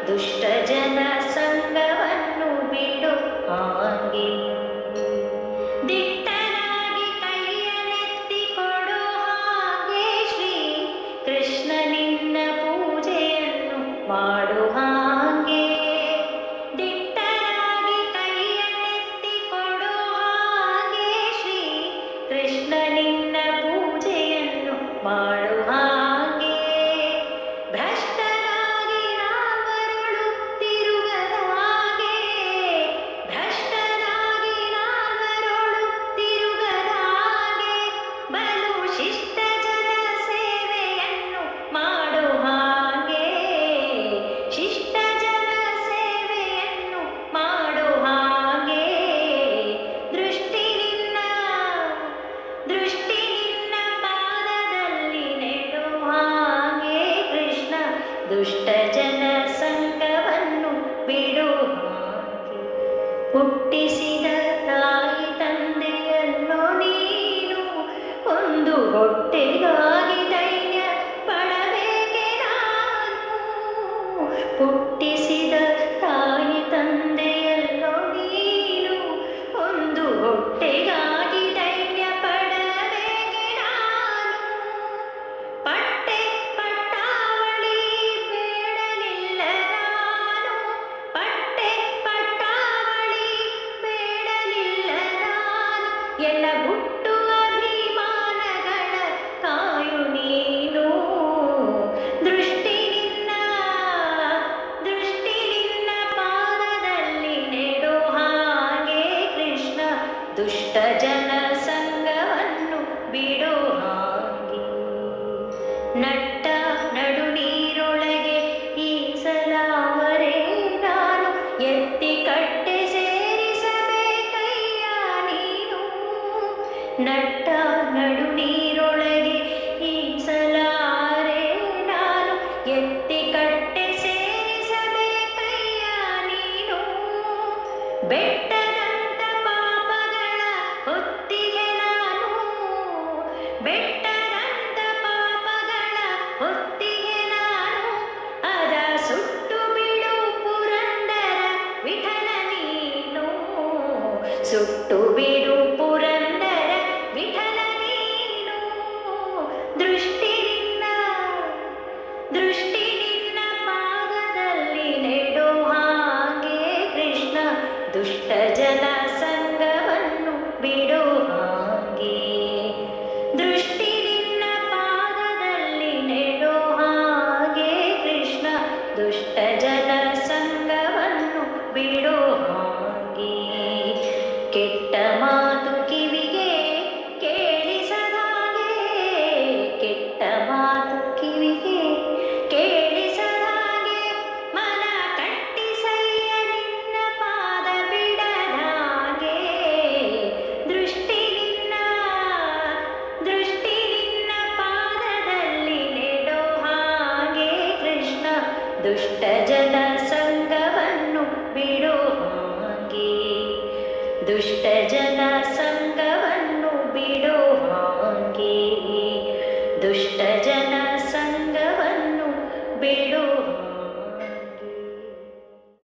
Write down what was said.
ದುಷ್ಟ ಜನ ಸಂಗವನ್ನು ಬಿಡು ಹಾಗೆ ದಿಟ್ಟನಾಗಿ ಕೈಯನೆತ್ತಿ ಕೊಡು ಹಾಗೆ ಶ್ರೀ ಕೃಷ್ಣ ನಿನ್ನ ಪೂಜೆಯನ್ನು ಮಾಡು ಹಾಗೆ ದಿಟ್ಟನಾಗಿ ಕೈಯನೆತ್ತಿ ಕೊಡು ಹಾಗೆ ಶ್ರೀ ಕೃಷ್ಣ ನಿನ್ನ ಪೂಜೆಯನ್ನು ಮಾಡು ಹಾಗೆ ಭ್ರಷ್ಟನಾಗಿ ನಾಲ್ವರೊಳು ತಿರುಗದ ಹಾಗೆ ಭ್ರಷ್ಟನಾಗಿ ನಾಲ್ವರೊಳು ತಿರುಗದ ಹಾಗೆ ಬಲು ಶಿಷ್ಟ ಜನ ಸೇವೆಯನ್ನು ಮಾಡು ಹಾಗೆ ಶಿಷ್ಟ ಜನ ಸೇವೆಯನ್ನು ಮಾಡು ಹಾಗೆ ದೃಷ್ಟಿ ನಿನ್ನ ದೃಷ್ಟಿ ನಿನ್ನ ಪಾದದಲ್ಲಿ ನೆಡು ಹಾಗೆ ಕೃಷ್ಣ ದುಷ್ಟ ಜನ ಸಂಗವನ್ನು ಬಿಡು ಹಾಗೆ ಹುಟ್ಟಿಸಿದ ತಾಯಿ ತಂದೆಯಲ್ಲೋ ನೀನು ಒಂದು ಹೊಟ್ಟೆಗಾಗಿ ಧೈರ್ಯ ಪಡಬೇಕೆ ನಾನು ಹುಟ್ಟಿಸಿದ ತಾಯಿ ತಂದೆಯಲ್ಲೋ ನೀನು ಒಂದು ಹೊಟ್ಟೆಗಾಗಿ ಧೈರ್ಯ ಪಡಬೇಕೆ ನಾನು ಪಟ್ಟೆ ಪಟ್ಟಾವಳಿ ಬೇಡಲಿಲ್ಲ ನಾನು ಪಟ್ಟೆ ಪಟ್ಟಾವಳಿ ಬೇಡಲಿಲ್ಲ ನಾನು ಎಲ್ಲ ಹುಟ್ಟು ಅಭಿಮಾನಗಳ ಕಾಯು ನೀನು ದೃಷ್ಟಿ ನಿನ್ನ ದೃಷ್ಟಿ ನಿನ್ನ ಪಾದದಲ್ಲಿ ನೆಡು ಹಾಗೆ ಕೃಷ್ಣ ದುಷ್ಟ ಜನ ಸಂಗವನ್ನು ಬಿಡು ಹಾಗೆ ನಟ್ಟ ನಡು ನೀರೊಳಗೆ ಈಸಲಾವರೆ ನಾನು ಎತ್ತಿ ಕಟ್ಟೆ ಸೇರಿಸಬೇಕಯ್ಯ ನೀನು ನಟ್ಟ ನಡು ನೀರೊಳಗೆ ಈಸಲಾರೆ ನಾನು ಎತ್ತಿ ಕಟ್ಟೆ ಸೇರಿಸಬೇಕಯ್ಯ ನೀನು ಬೆಟ್ಟದಂತ ಪಾಪಗಳ ಹೊತ್ತಿಗೆ ನಾನು ಬೆಟ್ಟದಂತ ಪಾಪಗಳ ಹೊತ್ತಿಗೆ ನಾನು ಅದ ಸುಟ್ಟು ಬಿಡು ಪುರಂದರ ವಿಠಲ ನೀನು ಸುಟ್ಟು ಬಿಡು ಪುರಂದರ ವಿಠಲ ನೀನು ದೃಷ್ಟಿ ನಿನ್ನ ದೃಷ್ಟಿ ನಿನ್ನ ಪಾದದಲ್ಲಿ ನೆಡು ಹಾಗೆ ಕೃಷ್ಣ ದುಷ್ಟ ಜನ ಸಂಗವನ್ನು ಬಿಡು ಹಾಗೆ ದೃಷ್ಟಿ ನಿನ್ನ ಪಾದದಲ್ಲಿ ನೆಡು ಹಾಗೆ ಕೃಷ್ಣ ದುಷ್ಟ ಜನ ಸಂಗವನ್ನು ಬಿಡು ಹಾಗೆ ಕೆಟ್ಟ ಮಾತು ಕಿವಿಗೆ ಕೇಳಿಸದಾಗೆ ಕೆಟ್ಟ ಮಾತು ಕಿವಿಗೆ ಕೇಳಿಸದಾಗೆ ಮನ ಕಟ್ಟಿಸಯ್ಯ ನಿನ್ನ ಪಾದ ಬಿಡದಾಗೆ ದೃಷ್ಟಿ ನಿನ್ನ ದೃಷ್ಟಿ ನಿನ್ನ ಪಾದದಲ್ಲಿ ನೆಡೋ ಹಾಗೆ ಕೃಷ್ಣ ದುಷ್ಟ ಜನ ಸಂಗವನ್ನು ಬಿಡು ಹಾಗೆ ದುಷ್ಟ ಜನ